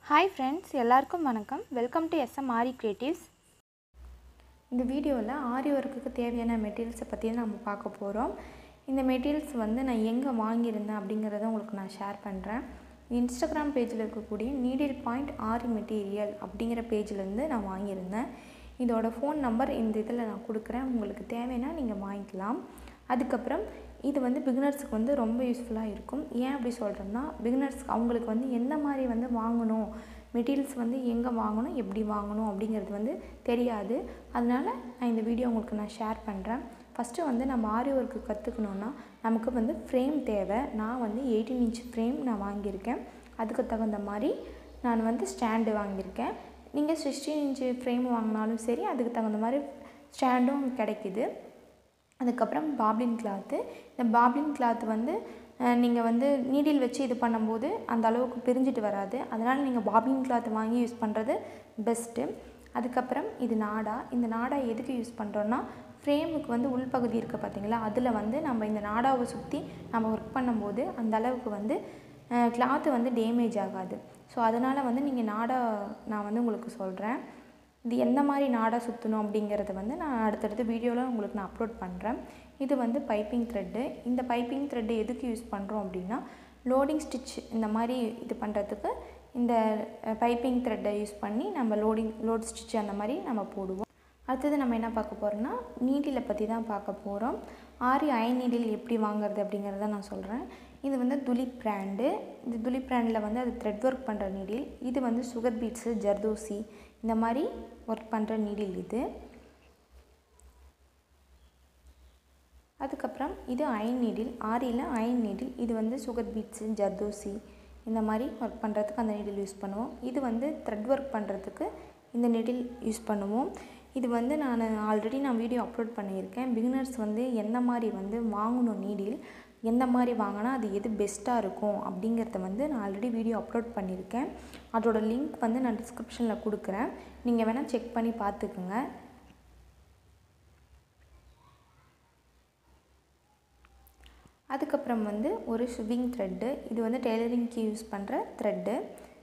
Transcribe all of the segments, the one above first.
hi friends எல்லாருக்கும் வணக்கம் welcome to SM Aari creatives இந்த வீடியோவில் ஆரி ஒர்க்குக்கு தேவையான மெட்டீரியல்ஸை பற்றி நம்ம பார்க்க போகிறோம் இந்த மெட்டீரியல்ஸ் வந்து நான் எங்கே வாங்கியிருந்தேன் அப்படிங்கிறத உங்களுக்கு நான் ஷேர் பண்ணுறேன் இன்ஸ்டாகிராம் பேஜில் இருக்கக்கூடிய நீடில் பாயிண்ட் ஆரி மெட்டீரியல் அப்படிங்கிற பேஜ்லேருந்து நான் வாங்கியிருந்தேன் இதோட ஃபோன் நம்பர் இந்த இதில் நான் கொடுக்குறேன் உங்களுக்கு தேவைன்னா நீங்கள் வாங்கிக்கலாம் அதுக்கப்புறம் இது வந்து பிகினர்ஸுக்கு வந்து ரொம்ப யூஸ்ஃபுல்லாக இருக்கும் ஏன் அப்படி சொல்கிறேன்னா பிகினர்ஸ் அவங்களுக்கு வந்து எந்த மாதிரி வந்து வாங்கணும் மெட்டீரியல்ஸ் வந்து எங்கே வாங்கணும் எப்படி வாங்கணும் அப்படிங்கிறது வந்து தெரியாது அதனால் நான் இந்த வீடியோ உங்களுக்கு நான் ஷேர் பண்ணுறேன் ஃபஸ்ட்டு வந்து நம்ம ஆரி ஒர்க்கு கற்றுக்கணுன்னா நமக்கு வந்து ஃப்ரேம் தேவை நான் வந்து எயிட்டீன் இன்ச் ஃப்ரேம் நான் வாங்கியிருக்கேன் அதுக்கு தகுந்த மாதிரி நான் வந்து ஸ்டாண்டு வாங்கியிருக்கேன் நீங்கள் சிக்ஸ்டீன் இன்ச்சு ஃப்ரேம் வாங்கினாலும் சரி அதுக்கு தகுந்த மாதிரி ஸ்டாண்டும் கிடைக்கிது அதுக்கப்புறம் பாப்ளின் கிளாத்து இந்த பாப்ளின் கிளாத் வந்து நீங்கள் வந்து நீடில் வச்சு இது பண்ணும்போது அந்த அளவுக்கு பிரிஞ்சிட்டு வராது அதனால் நீங்கள் பாப்ளின் கிளாத் வாங்கி யூஸ் பண்ணுறது பெஸ்ட்டு அதுக்கப்புறம் இது நாடா இந்த நாடா எதுக்கு யூஸ் பண்ணுறோன்னா ஃப்ரேமுக்கு வந்து உள்பகுதி இருக்குது பார்த்தீங்களா அதில் வந்து நம்ம இந்த நாடாவை சுற்றி நம்ம ஒர்க் பண்ணும்போது அந்த அளவுக்கு வந்து கிளாத்து வந்து டேமேஜ் ஆகாது ஸோ அதனால் வந்து நீங்கள் நாடா நான் வந்து உங்களுக்கு சொல்கிறேன் இது எந்த மாதிரி நாடா சுற்றணும் அப்படிங்கிறத வந்து நான் அடுத்தடுத்த வீடியோவில் உங்களுக்கு நான் அப்லோட் பண்ணுறேன் இது வந்து பைப்பிங் த்ரெட்டு இந்த பைப்பிங் த்ரெட்டு எதுக்கு யூஸ் பண்ணுறோம் அப்படின்னா லோடிங் ஸ்டிச் இந்த மாதிரி இது பண்ணுறதுக்கு இந்த பைப்பிங் த்ரெட்டை யூஸ் பண்ணி நம்ம லோடிங் லோட் ஸ்டிச் அந்த மாதிரி நம்ம போடுவோம் அடுத்தது நம்ம என்ன பார்க்க போகிறோம்னா நீடிலை பற்றி தான் பார்க்க போகிறோம் ஆரி அயன் நீடில் எப்படி வாங்குறது அப்படிங்கிறத நான் சொல்கிறேன் இது வந்து துலிப் பிராண்டு இந்த துலிப் பிராண்டில் வந்து அது த்ரெட் ஒர்க் பண்ணுற நீடில் இது வந்து சுகர் பீட்ஸு ஜர்தோசி இந்த மாதிரி ஒர்க் பண்ணுற நீடில் இது அதுக்கப்புறம் இது அயன் நீடில் ஆரியில் அயன் நீடில் இது வந்து சுகர் பீட்ஸு ஜர்தோசி இந்த மாதிரி ஒர்க் பண்ணுறதுக்கு அந்த நீடில் யூஸ் பண்ணுவோம் இது வந்து த்ரெட் ஒர்க் பண்ணுறதுக்கு இந்த நீடில் யூஸ் பண்ணுவோம் இது வந்து நான் ஆல்ரெடி நான் வீடியோ அப்லோட் பண்ணியிருக்கேன் பிகினர்ஸ் வந்து எந்த மாதிரி வந்து வாங்கணும் நீடில் எந்த மாதிரி வாங்கினா அது எது பெஸ்ட்டாக இருக்கும் அப்படிங்கிறத வந்து நான் ஆல்ரெடி வீடியோ அப்லோட் பண்ணியிருக்கேன் அதோட லிங்க் வந்து நான் டிஸ்கிரிப்ஷனில் கொடுக்குறேன் நீங்கள் வேணால் செக் பண்ணி பார்த்துக்குங்க அதுக்கப்புறம் வந்து ஒரு ஷுவிங் த்ரெட்டு இது வந்து டெய்லரிங்க்கு யூஸ் பண்ணுற த்ரெட்டு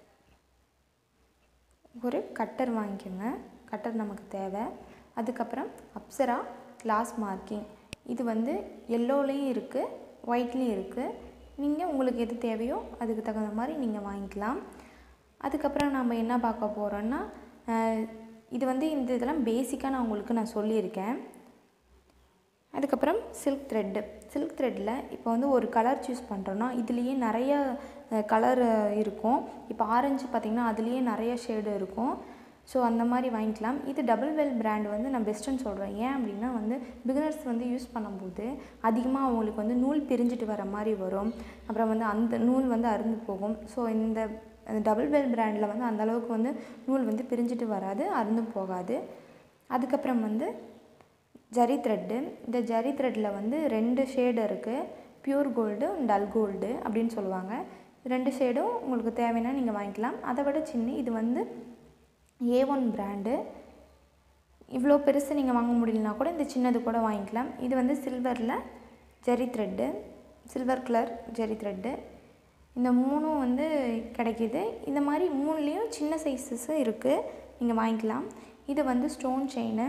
ஒரு கட்டர் வாங்கிக்கோங்க கட்டர் நமக்கு தேவை அதுக்கப்புறம் அப்சரா கிளாஸ் மார்க்கிங் இது வந்து எல்லோலேயும் இருக்குது ஒயிட்லேயும் இருக்குது நீங்கள் உங்களுக்கு எது தேவையோ அதுக்கு தகுந்த மாதிரி நீங்கள் வாங்கிக்கலாம் அதுக்கப்புறம் நம்ம என்ன பார்க்க போகிறோன்னா இது வந்து இந்த இதெல்லாம் பேசிக்காக நான் உங்களுக்கு நான் சொல்லியிருக்கேன் அதுக்கப்புறம் சில்க் த்ரெட்டு சில்க் த்ரெட்டில் இப்போ வந்து ஒரு கலர் சூஸ் பண்ணுறோன்னா இதுலேயே நிறைய கலர் இருக்கும் இப்போ ஆரஞ்சு பார்த்திங்கன்னா அதுலேயே நிறைய ஷேடு இருக்கும் ஸோ அந்த மாதிரி வாங்கிக்கலாம் இது டபுள் வெல் பிராண்ட் வந்து நான் பெஸ்ட்டுன்னு சொல்கிறேன் ஏன் அப்படின்னா வந்து பிகினர்ஸ் வந்து யூஸ் பண்ணும்போது அதிகமாக அவங்களுக்கு வந்து நூல் பிரிஞ்சுட்டு வர மாதிரி வரும் அப்புறம் வந்து அந்த நூல் வந்து அருந்து போகும் ஸோ இந்த டபுள் வெல் பிராண்டில் வந்து அந்தளவுக்கு வந்து நூல் வந்து பிரிஞ்சுட்டு வராது அருந்து போகாது அதுக்கப்புறம் வந்து ஜரி த்ரெட்டு இந்த ஜரி த்ரெட்டில் வந்து ரெண்டு ஷேடு இருக்குது ப்யூர் கோல்டு டல் கோல்டு அப்படின்னு சொல்லுவாங்க ரெண்டு ஷேடும் உங்களுக்கு தேவைன்னா நீங்கள் வாங்கிக்கலாம் அதை விட சின்ன இது வந்து ஏ ஒன் பிராண்டு இவ்வளோ பெருசு நீங்கள் வாங்க முடியலனா கூட இந்த சின்னது கூட வாங்கிக்கலாம் இது வந்து சில்வரில் zari thread silver colour zari thread இந்த மூணும் வந்து கிடைக்கிது இந்த மாதிரி மூணுலேயும் சின்ன சைஸஸும் இருக்குது நீங்கள் வாங்கிக்கலாம் இது வந்து ஸ்டோன் செயினு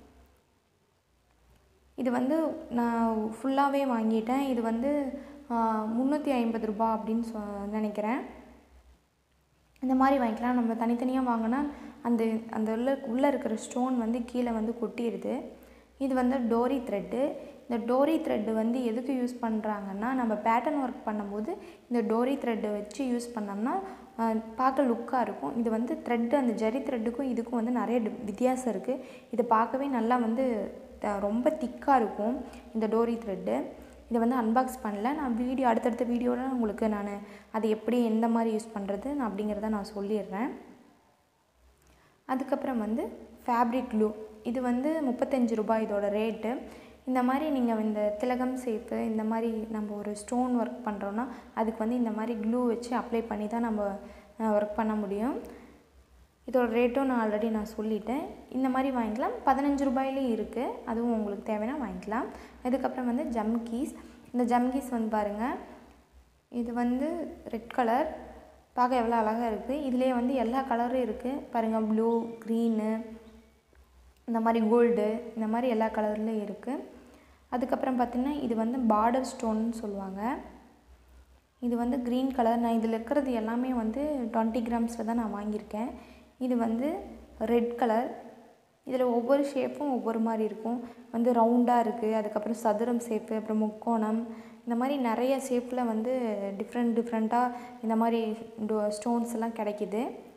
இது வந்து நான் ஃபுல்லாகவே வாங்கிட்டேன் இது வந்து முந்நூற்றி ஐம்பது ரூபா அப்படின்னு சொ நினைக்கிறேன் இந்த மாதிரி வாங்கிக்கலாம் நம்ம தனித்தனியாக வாங்கினா அந்த அந்த உள்ள உள்ளே இருக்கிற ஸ்டோன் வந்து கீழே வந்து கொட்டிடுது இது வந்து டோரி த்ரெட்டு இந்த டோரி த்ரெட்டு வந்து எதுக்கு யூஸ் பண்ணுறாங்கன்னா நம்ம பேட்டர்ன் ஒர்க் பண்ணும்போது இந்த டோரி த்ரெட்டை வச்சு யூஸ் பண்ணோம்னா பார்க்க லுக்காக இருக்கும் இது வந்து த்ரெட்டு அந்த ஜரி த்ரெட்டுக்கும் இதுக்கும் வந்து நிறைய வித்தியாசம் இருக்குது இதை பார்க்கவே நல்லா வந்து ரொம்ப திக்காக இருக்கும் இந்த டோரி த்ரெட்டு இதை வந்து அன்பாக்ஸ் பண்ணல நான் வீடியோ அடுத்தடுத்த வீடியோவில் உங்களுக்கு நான் அது எப்படி எந்த மாதிரி யூஸ் பண்ணுறது நான் அப்படிங்கிறத நான் சொல்லிடுறேன் அதுக்கப்புறம் வந்து ஃபேப்ரிக் க்ளூ இது வந்து முப்பத்தஞ்சு ரூபாய் இதோட ரேட்டு இந்த மாதிரி நீங்கள் இந்த திலகம் சேப்பு இந்த மாதிரி நம்ம ஒரு ஸ்டோன் ஒர்க் பண்ணுறோன்னா அதுக்கு வந்து இந்த மாதிரி க்ளூ வச்சு அப்ளை பண்ணி தான் நம்ம ஒர்க் பண்ண முடியும் இதோட ரேட்டும் நான் ஆல்ரெடி நான் சொல்லிட்டேன் இந்த மாதிரி வாங்கிக்கலாம் பதினஞ்சு ரூபாயிலையும் இருக்குது அதுவும் உங்களுக்கு தேவைன்னா வாங்கிக்கலாம் இதுக்கப்புறம் வந்து ஜம்கீஸ் இந்த ஜம்கீஸ் வந்து பாருங்கள் இது வந்து ரெட் கலர் பார்க்க எவ்வளோ அழகாக இருக்குது இதுலேயே வந்து எல்லா கலரும் இருக்குது பாருங்கள் ப்ளூ க்ரீனு இந்த மாதிரி கோல்டு இந்த மாதிரி எல்லா கலர்லேயும் இருக்குது அதுக்கப்புறம் பார்த்திங்கன்னா இது வந்து பார்டர் ஸ்டோன்னு சொல்லுவாங்க இது வந்து க்ரீன் கலர் நான் இதில் இருக்கிறது எல்லாமே வந்து டுவெண்ட்டி கிராம்ஸில் தான் நான் வாங்கியிருக்கேன் இது வந்து ரெட் கலர் இதில் ஒவ்வொரு ஷேப்பும் ஒவ்வொரு மாதிரி இருக்கும் வந்து ரவுண்டாக இருக்குது அதுக்கப்புறம் சதுரம் ஷேப்பு அப்புறம் முக்கோணம் இந்த மாதிரி நிறைய ஷேப்பில் வந்து டிஃப்ரெண்ட் டிஃப்ரெண்ட்டாக இந்த மாதிரி ஸ்டோன்ஸ் எல்லாம் கிடைக்கிது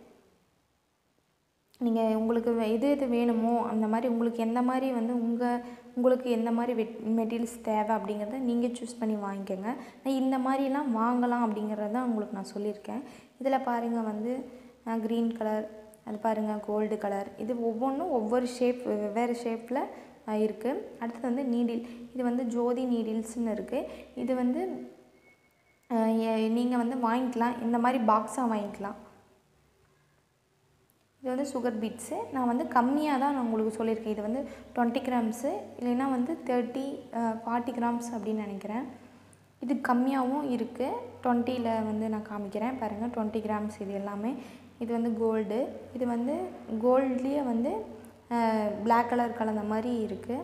நீங்கள் உங்களுக்கு எது எது வேணுமோ அந்த மாதிரி உங்களுக்கு எந்த மாதிரி வந்து உங்கள் உங்களுக்கு எந்த மாதிரி வெட் மெட்டீரியல்ஸ் தேவை அப்படிங்கிறத நீங்கள் சூஸ் பண்ணி வாங்கிக்கோங்க நான் இந்த மாதிரிலாம் வாங்கலாம் அப்படிங்கிறத தான் உங்களுக்கு நான் சொல்லியிருக்கேன் இதில் பாருங்கள் வந்து க்ரீன் கலர் அது பாருங்கள் கோல்டு கலர் இது ஒவ்வொன்றும் ஒவ்வொரு ஷேப் வெவ்வேறு ஷேப்பில் இருக்குது அடுத்தது வந்து நீடில் இது வந்து ஜோதி நீடில்ஸ்னு இருக்குது இது வந்து நீங்கள் வந்து வாங்கிக்கலாம் இந்த மாதிரி பாக்ஸாக வாங்கிக்கலாம் இது வந்து சுகர் பீட்ஸு நான் வந்து கம்மியாக தான் நான் உங்களுக்கு சொல்லியிருக்கேன் இது வந்து டுவெண்ட்டி கிராம்ஸு இல்லைன்னா வந்து தேர்ட்டி ஃபார்ட்டி கிராம்ஸ் அப்படின்னு நினைக்கிறேன் இது கம்மியாகவும் இருக்குது டுவெண்ட்டியில் வந்து நான் காமிக்கிறேன் பாருங்கள் டுவெண்ட்டி கிராம்ஸ் இது எல்லாமே இது வந்து கோல்டு இது வந்து கோல்ட்லேயே வந்து பிளாக் கலர் கலந்த மாதிரி இருக்குது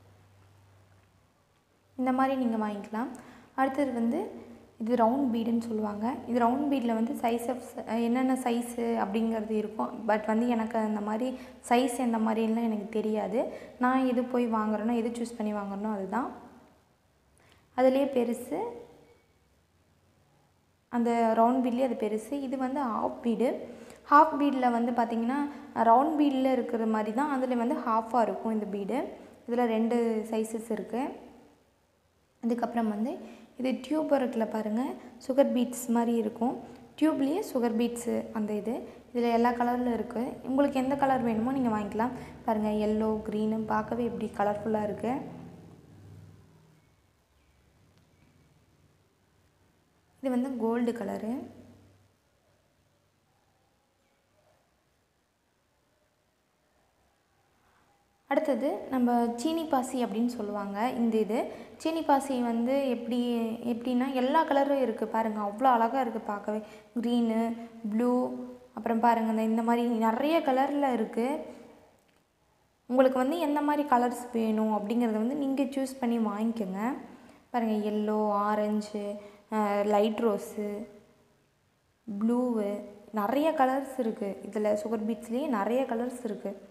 இந்த மாதிரி நீங்கள் வாங்கிக்கலாம் அடுத்தது வந்து இது ரவுண்ட் பீடுன்னு சொல்லுவாங்க இது ரவுண்ட் பீடில் வந்து சைஸ் ஆஃப் என்னென்ன சைஸு அப்படிங்கிறது இருக்கும் பட் வந்து எனக்கு அந்த மாதிரி சைஸ் எந்த மாதிரிலாம் எனக்கு தெரியாது நான் எது போய் வாங்குறேனோ எது சூஸ் பண்ணி வாங்குறேனோ அதுதான் அதுலேயே பெருசு அந்த ரவுண்ட் பீட்லேயே அது பெருசு இது வந்து ஹாஃப் பீடு ஹாஃப் பீடில் வந்து பார்த்திங்கன்னா ரவுண்ட் பீடில் இருக்கிற மாதிரி தான் அதில் வந்து ஹாஃபாக இருக்கும் இந்த பீடு இதில் ரெண்டு சைஸஸ் இருக்குது அதுக்கப்புறம் வந்து இது டியூப் இருக்குல்ல பாருங்கள் சுகர் பீட்ஸ் மாதிரி இருக்கும் டியூப்லேயே சுகர் பீட்ஸு அந்த இது இதில் எல்லா கலரில் இருக்குது உங்களுக்கு எந்த கலர் வேணுமோ நீங்கள் வாங்கிக்கலாம் பாருங்கள் எல்லோ க்ரீனு பார்க்கவே இப்படி கலர்ஃபுல்லாக இருக்குது இது வந்து கோல்டு கலரு அடுத்தது நம்ம சீனி பாசி அப்படின்னு சொல்லுவாங்க இந்த இது சீனி பாசி வந்து எப்படி எப்படின்னா எல்லா கலரும் இருக்குது பாருங்கள் அவ்வளோ அழகாக இருக்குது பார்க்கவே க்ரீனு ப்ளூ அப்புறம் பாருங்கள் இந்த இந்த மாதிரி நிறைய கலரில் இருக்குது உங்களுக்கு வந்து எந்த மாதிரி கலர்ஸ் வேணும் அப்படிங்கிறத வந்து நீங்கள் சூஸ் பண்ணி வாங்கிக்கோங்க பாருங்கள் yellow orange light rose blue நிறைய கலர்ஸ் இருக்குது இதில் சுகர் பீட்ஸ்லேயே நிறைய கலர்ஸ் இருக்குது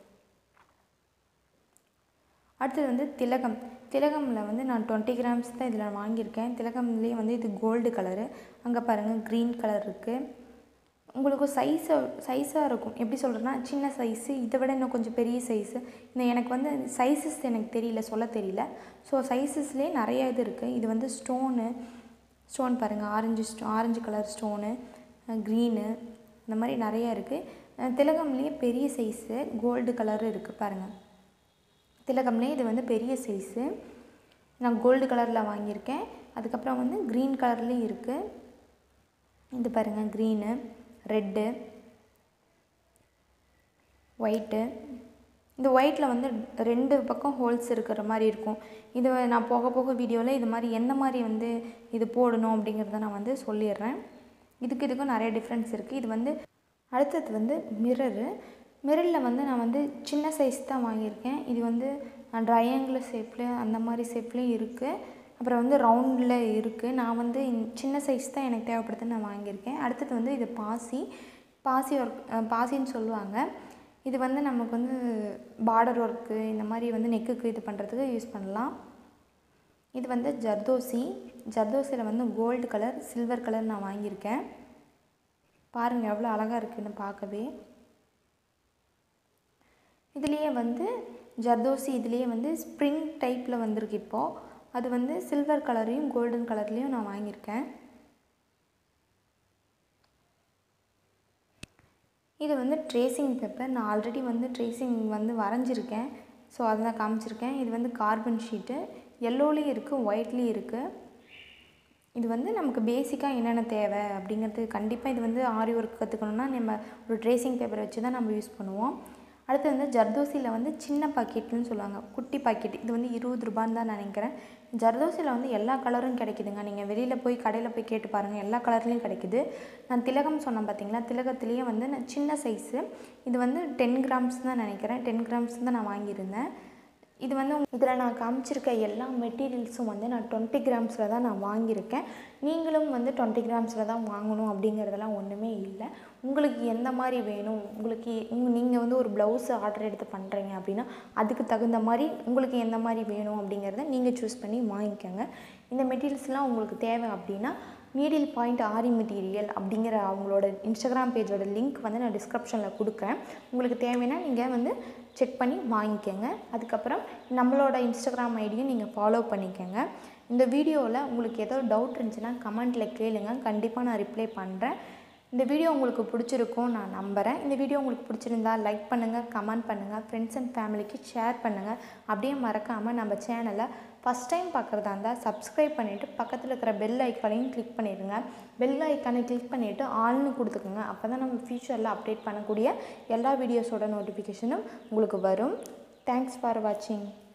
அடுத்தது வந்து திலகம் திலகமில் வந்து நான் டுவெண்ட்டி கிராம்ஸ் தான் இதில் வாங்கியிருக்கேன் திலகம்லேயே வந்து இது கோல்டு கலரு அங்கே பாருங்கள் க்ரீன் கலர் இருக்குது உங்களுக்கு சைஸை சைஸாக இருக்கும் எப்படி சொல்கிறேன்னா சின்ன சைஸு இதை விட இன்னும் கொஞ்சம் பெரிய சைஸு இந்த எனக்கு வந்து சைஸஸ் எனக்கு தெரியல சொல்ல தெரியல ஸோ சைஸஸ்லேயே நிறைய இது இருக்குது இது வந்து ஸ்டோனு ஸ்டோன் பாருங்கள் orange stone orange colour stone green இந்த மாதிரி நிறையா இருக்குது திலகம்லேயே பெரிய சைஸு கோல்டு கலரு இருக்குது பாருங்கள் திலகம்லேயே இது வந்து பெரிய சைஸு நான் கோல்டு கலரில் வாங்கியிருக்கேன் அதுக்கப்புறம் வந்து க்ரீன் கலர்லேயும் இருக்குது இது பாருங்கள் க்ரீனு ரெட்டு ஒயிட்டு இந்த ஒயிட்டில் வந்து ரெண்டு பக்கம் ஹோல்ஸ் இருக்கிற மாதிரி இருக்கும் இது நான் போக போக வீடியோவில் இது மாதிரி எந்த மாதிரி வந்து இது போடணும் அப்படிங்கிறத நான் வந்து சொல்லிடுறேன் இதுக்கு இதுக்கும் நிறைய டிஃப்ரென்ஸ் இருக்குது இது வந்து அடுத்தது வந்து மிரரு மிரரில் வந்து நான் வந்து சின்ன சைஸ் தான் வாங்கியிருக்கேன் இது வந்து ட்ரையாங்கிள் ஷேப்பில் அந்த மாதிரி ஷேப்லேயும் இருக்குது அப்புறம் வந்து ரவுண்டில் இருக்குது நான் வந்து சின்ன சைஸ் தான் எனக்கு தேவைப்படுதுன்னு நான் வாங்கியிருக்கேன் அடுத்தது வந்து இது பாசி பாசி ஒர்க் பாசின்னு சொல்லுவாங்க இது வந்து நமக்கு வந்து பார்டர் ஒர்க்கு இந்த மாதிரி வந்து நெக்குக்கு இது பண்ணுறதுக்கு யூஸ் பண்ணலாம் இது வந்து ஜர்தோசி ஜர்தோசியில் வந்து கோல்டு கலர் சில்வர் கலர் நான் வாங்கியிருக்கேன் பாருங்கள் எவ்வளோ அழகாக இருக்குதுன்னு பார்க்கவே இதுலேயே வந்து ஜர்தோசி இதுலேயே வந்து ஸ்ப்ரிங் டைப்பில் வந்திருக்கு இப்போது அது வந்து சில்வர் கலரையும் கோல்டன் கலர்லேயும் நான் வாங்கியிருக்கேன் இது வந்து ட்ரேசிங் பேப்பர் நான் ஆல்ரெடி வந்து ட்ரேசிங் வந்து வரைஞ்சிருக்கேன் ஸோ அதை தான் காமிச்சிருக்கேன் இது வந்து கார்பன் ஷீட்டு எல்லோலேயும் இருக்குது ஒயிட்லேயும் இருக்குது இது வந்து நமக்கு பேசிக்காக என்னென்ன தேவை அப்படிங்கிறது கண்டிப்பாக இது வந்து ஆரி ஒர்க் கற்றுக்கணுன்னா நம்ம ஒரு ட்ரேசிங் பேப்பரை வச்சு தான் நம்ம யூஸ் பண்ணுவோம் அடுத்து வந்து ஜர்தோசியில் வந்து சின்ன பாக்கெட்டுன்னு சொல்லுவாங்க குட்டி பாக்கெட் இது வந்து இருபது ரூபான்னு தான் நினைக்கிறேன் ஜர்தோசியில் வந்து எல்லா கலரும் கிடைக்குதுங்க நீங்கள் வெளியில் போய் கடையில் போய் கேட்டு பாருங்கள் எல்லா கலர்லேயும் கிடைக்குது நான் திலகம் சொன்னேன் பார்த்தீங்களா திலகத்துலேயே வந்து நான் சின்ன சைஸு இது வந்து டென் கிராம்ஸ் தான் நினைக்கிறேன் டென் கிராம்ஸ் தான் நான் வாங்கியிருந்தேன் இது வந்து இதில் நான் காமிச்சிருக்க எல்லா மெட்டீரியல்ஸும் வந்து நான் டுவெண்ட்டி கிராம்ஸில் தான் நான் வாங்கியிருக்கேன் நீங்களும் வந்து டுவெண்ட்டி கிராம்ஸில் தான் வாங்கணும் அப்படிங்கிறதெல்லாம் ஒன்றுமே இல்லை உங்களுக்கு எந்த மாதிரி வேணும் உங்களுக்கு உங்க நீங்கள் வந்து ஒரு ப்ளவுஸ் ஆர்டர் எடுத்து பண்ணுறீங்க அப்படின்னா அதுக்கு தகுந்த மாதிரி உங்களுக்கு எந்த மாதிரி வேணும் அப்படிங்கிறத நீங்கள் சூஸ் பண்ணி வாங்கிக்கோங்க இந்த மெட்டீரியல்ஸ்லாம் உங்களுக்கு தேவை அப்படின்னா நீடில் பாயிண்ட் ஆரி மெட்டீரியல் அப்படிங்கிற அவங்களோட இன்ஸ்டாகிராம் பேஜோட லிங்க் வந்து நான் டிஸ்கிரிப்ஷனில் கொடுக்குறேன் உங்களுக்கு தேவைன்னா நீங்கள் வந்து செக் பண்ணி வாங்கிக்கோங்க அதுக்கப்புறம் நம்மளோட இன்ஸ்டாகிராம் ஐடியும் நீங்கள் ஃபாலோ பண்ணிக்கோங்க இந்த வீடியோவில் உங்களுக்கு ஏதோ டவுட் இருந்துச்சுன்னா கமெண்ட்டில் கேளுங்க கண்டிப்பாக நான் ரிப்ளை பண்ணுறேன் இந்த வீடியோ உங்களுக்கு பிடிச்சிருக்கும் நான் நம்புகிறேன் இந்த வீடியோ உங்களுக்கு பிடிச்சிருந்தா லைக் பண்ணுங்கள் கமெண்ட் பண்ணுங்கள் ஃப்ரெண்ட்ஸ் அண்ட் ஃபேமிலிக்கு ஷேர் பண்ணுங்கள் அப்படியே மறக்காமல் நம்ம சேனலை ஃபஸ்ட் டைம் பார்க்குறதா இருந்தால் சப்ஸ்கிரைப் பண்ணிவிட்டு பக்கத்தில் இருக்கிற பெல் ஐக்கானையும் கிளிக் பண்ணிடுங்க பெல் ஐக்கானை கிளிக் பண்ணிவிட்டு ஆள்னு கொடுத்துக்கோங்க அப்போ தான் நம்ம ஃப்யூச்சரில் அப்டேட் பண்ணக்கூடிய எல்லா வீடியோஸோட நோட்டிஃபிகேஷனும் உங்களுக்கு வரும் தேங்க்ஸ் ஃபார் வாட்சிங்